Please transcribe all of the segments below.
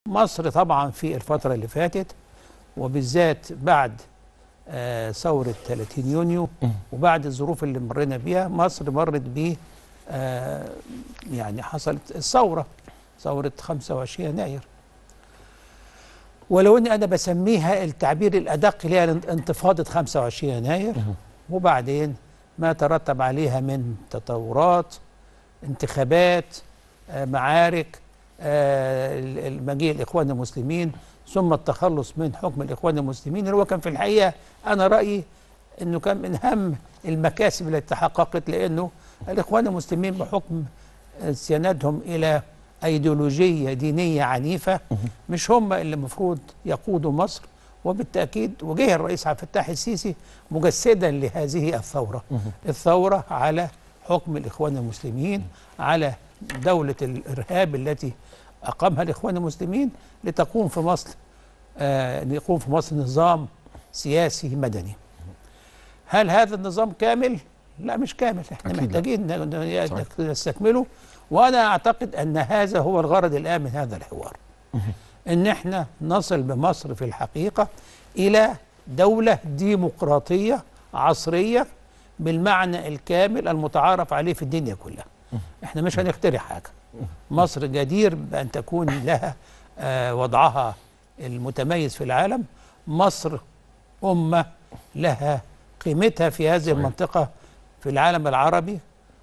مصر طبعا في الفترة اللي فاتت وبالذات بعد آه، ثورة 30 يونيو وبعد الظروف اللي مرينا بيها مصر مرت ب آه، يعني حصلت الثورة ثورة 25 يناير ولو اني انا بسميها التعبير الادق اللي هي انتفاضة 25 يناير وبعدين ما ترتب عليها من تطورات انتخابات آه، معارك آه، المجيء الاخوان المسلمين ثم التخلص من حكم الاخوان المسلمين اللي هو كان في الحقيقه انا رايي انه كان من اهم المكاسب التي تحققت لانه الاخوان المسلمين بحكم استنادهم الى ايديولوجيه دينيه عنيفه مش هم اللي المفروض يقودوا مصر وبالتاكيد وجه الرئيس عبد الفتاح السيسي مجسدا لهذه الثوره الثوره على حكم الاخوان المسلمين على دوله الارهاب التي اقامها الاخوان المسلمين لتقوم في مصر آه ان يقوم في مصر نظام سياسي مدني هل هذا النظام كامل لا مش كامل احنا أكيد لا. محتاجين ن- ن- صحيح. نستكمله وانا اعتقد ان هذا هو الغرض الان من هذا الحوار ان احنا نصل بمصر في الحقيقه الى دوله ديمقراطيه عصريه بالمعنى الكامل المتعارف عليه في الدنيا كلها احنا مش هنخترع حاجه مصر جدير بان تكون لها آه، وضعها المتميز في العالم مصر امه لها قيمتها في هذه صحيح. المنطقه في العالم العربي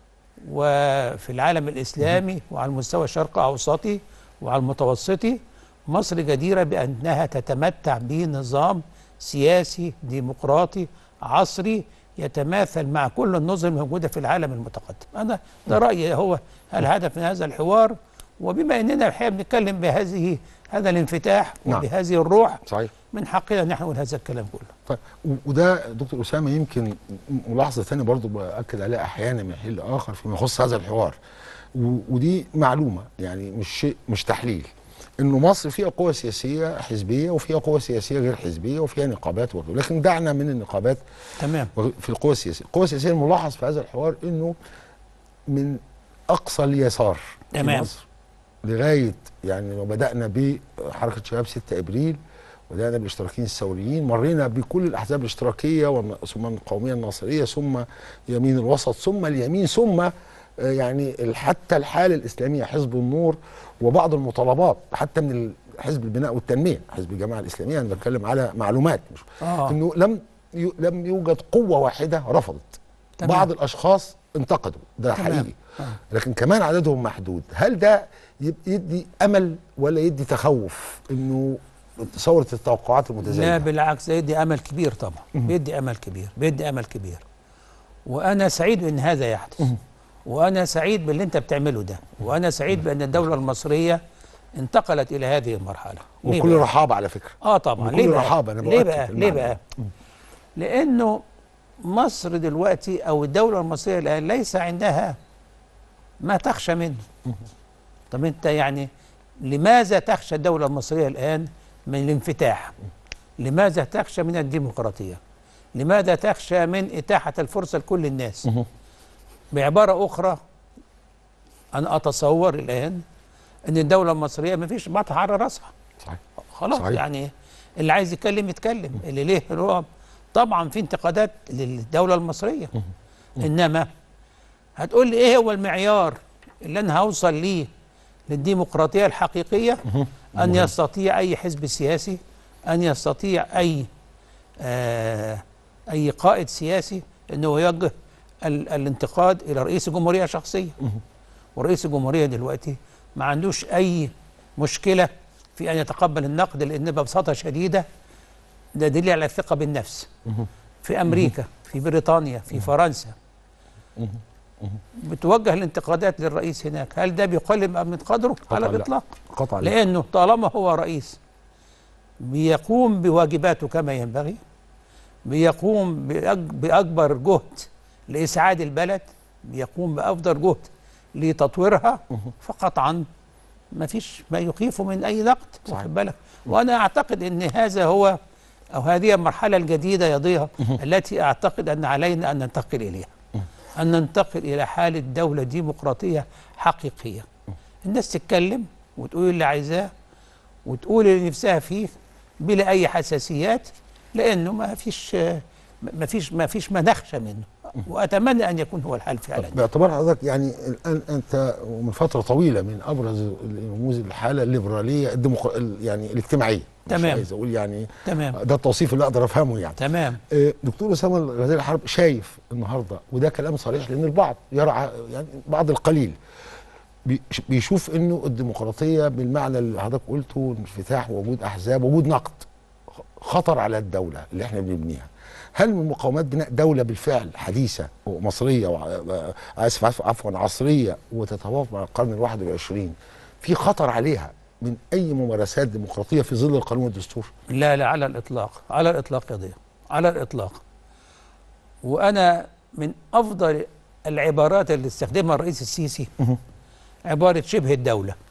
وفي العالم الاسلامي وعلى المستوى الشرق الاوسطي وعلى المتوسطي مصر جديره بانها تتمتع بنظام سياسي ديمقراطي عصري يتماثل مع كل النظم الموجوده في العالم المتقدم انا ده رايي هو الهدف من هذا الحوار وبما اننا الحقيقه بنتكلم بهذه هذا الانفتاح نعم. وبهذه الروح صحيح من حقنا ان احنا نقول هذا الكلام كله طيب و- وده دكتور اسامه يمكن ملاحظه ثانيه برضو باكد عليها احيانا من حين لاخر فيما يخص هذا الحوار و- ودي معلومه يعني مش شيء مش تحليل انه مصر فيها قوى سياسيه حزبيه وفيها قوى سياسيه غير حزبيه وفيها نقابات وغيره لكن دعنا من النقابات تمام وغ- في القوى السياسيه القوى السياسيه الملاحظ في هذا الحوار انه من اقصى اليسار في تمام. مصر لغايه يعني لو بدانا بحركه شباب 6 ابريل بدانا بالاشتراكيين الثوريين مرينا بكل الاحزاب الاشتراكيه والن- ثم القوميه الناصريه ثم يمين الوسط ثم اليمين ثم آه، يعني ال- حتى الحاله الاسلاميه حزب النور وبعض المطالبات حتى من حزب البناء والتنميه حزب الجماعه الاسلاميه انا بتكلم على معلومات مش آه. انه لم يو- لم يوجد قوه واحده رفضت تمام. بعض الاشخاص انتقدوا ده تمام. حقيقي آه. لكن كمان عددهم محدود هل ده يب- يدي امل ولا يدي تخوف انه ثوره التوقعات لا المتزايده بالعكس ده يدي امل كبير طبعا بيدي امل كبير بيدي امل كبير وانا سعيد ان هذا يحدث وانا سعيد باللي انت بتعمله ده وانا سعيد بان الدوله المصريه انتقلت الى هذه المرحله ليه وكل بقى؟ رحابه على فكره اه طبعا بكل ليه بقى رحابة أنا ليه بؤكد بقى المعنى ليه ده. بقى لانه مصر دلوقتي او الدوله المصريه الان ليس عندها ما تخشى منه طب انت يعني لماذا تخشى الدوله المصريه الان من الانفتاح لماذا تخشى من الديمقراطيه لماذا تخشى من اتاحه الفرصه لكل الناس بعباره اخرى انا اتصور الان ان الدوله المصريه ما فيش بطح على راسها صحيح خلاص صحيح. يعني اللي عايز يتكلم يتكلم اللي ليه رعب طبعا في انتقادات للدوله المصريه انما هتقول لي ايه هو المعيار اللي انا هوصل ليه للديمقراطيه الحقيقيه ان يستطيع اي حزب سياسي ان يستطيع اي آه اي قائد سياسي انه يوجه ال الانتقاد الى رئيس الجمهوريه شخصيا ورئيس الجمهوريه دلوقتي ما عندوش اي مشكله في ان يتقبل النقد لان ببساطه شديده ده دليل على الثقه بالنفس في امريكا في بريطانيا في فرنسا بتوجه الانتقادات للرئيس هناك هل ده بيقلل من قدره على لا. الاطلاق قطعا لا. لانه طالما هو رئيس بيقوم بواجباته كما ينبغي بيقوم بأج- باكبر جهد لاسعاد البلد بيقوم بافضل جهد لتطويرها فقطعا ما فيش ما يخيفه من اي نقد صحيح. واخد بالك وانا اعتقد ان هذا هو او هذه المرحله الجديده يضيها التي اعتقد ان علينا ان ننتقل اليها ان ننتقل الى حاله دوله ديمقراطيه حقيقيه الناس تتكلم وتقول اللي عايزاه وتقول اللي نفسها فيه بلا اي حساسيات لانه ما فيش ما فيش ما فيش ما نخشى منه واتمنى ان يكون هو الحل فعلا باعتبار حضرتك يعني الان انت من فتره طويله من ابرز رموز الحاله الليبراليه الديمقر... ال- يعني الاجتماعيه مش تمام. عايز اقول يعني تمام ده التوصيف اللي اقدر افهمه يعني تمام آه، دكتور اسامه غزال الحرب شايف النهارده وده كلام صريح لان البعض يرعى يعني بعض القليل بيش- بيشوف انه الديمقراطيه بالمعنى اللي حضرتك قلته انفتاح وجود احزاب وجود نقد خطر على الدوله اللي احنا بنبنيها هل من مقومات بناء دوله بالفعل حديثه ومصريه وع- اسف عفوا- عفوا عصريه وتتوافق مع القرن الواحد والعشرين في خطر عليها من اي ممارسات ديمقراطيه في ظل القانون والدستور لا لا على الاطلاق على الاطلاق يا ضياء على الاطلاق وانا من افضل العبارات اللي استخدمها الرئيس السيسي عباره شبه الدوله